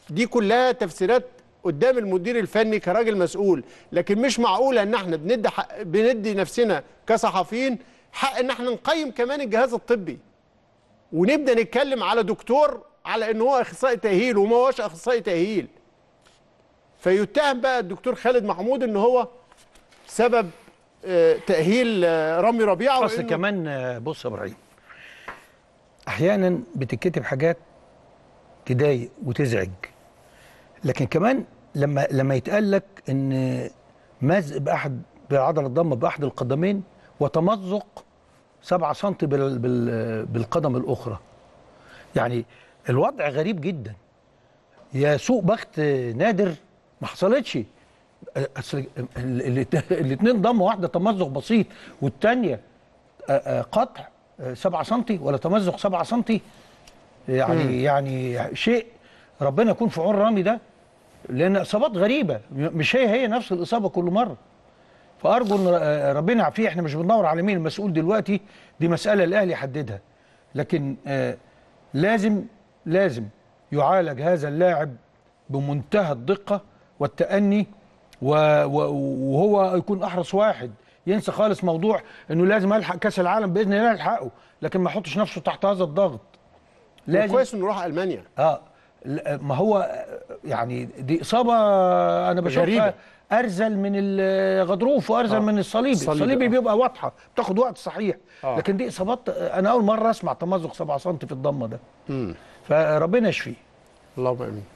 دي كلها تفسيرات قدام المدير الفني كراجل مسؤول لكن مش معقوله ان احنا بندي حق بندي نفسنا كصحفيين حق ان احنا نقيم كمان الجهاز الطبي ونبدا نتكلم على دكتور على ان هو اخصائي تاهيل وما هوش اخصائي تاهيل فيتهم بقى الدكتور خالد محمود ان هو سبب آه، تاهيل آه، رامي ربيعه اصل وإنه- كمان آه، بص يا ابراهيم احيانا بتتكتب حاجات تضايق وتزعج لكن كمان لما لما يتقال لك ان مزق باحد بعضله الضمه باحد القدمين وتمزق 7 سم بال بال بالقدم الاخرى يعني الوضع غريب جدا يا سوء بخت نادر ما حصلتش اصل الاثنين ضمه واحده تمزق بسيط والثانيه قطع 7 سم ولا تمزق 7 سم يعني مم. يعني شيء ربنا يكون في عون رامي ده لان اصابات غريبه مش هي هي نفس الاصابه كل مره فارجو ان آه، ربنا يعافيه احنا مش بندور على مين المسؤول دلوقتي دي مساله الاهلي يحددها لكن آه، لازم لازم يعالج هذا اللاعب بمنتهى الدقه والتاني و- و- وهو يكون احرص واحد ينسى خالص موضوع انه لازم الحق كاس العالم باذن الله يلحقه لكن ما يحطش نفسه تحت هذا الضغط كويس انه راح المانيا اه لا، ما هو آه، يعني دي اصابه انا بشوفها غريبة. ارزل من الغضروف وارزل آه. من الصليبي الصليبي، الصليبي آه. بيبقى واضحه بتاخد وقت صحيح آه. لكن دي اصابات آه، انا اول مره اسمع تمزق 7 سم في الضمه ده مم. فربنا يشفيه اللهم امين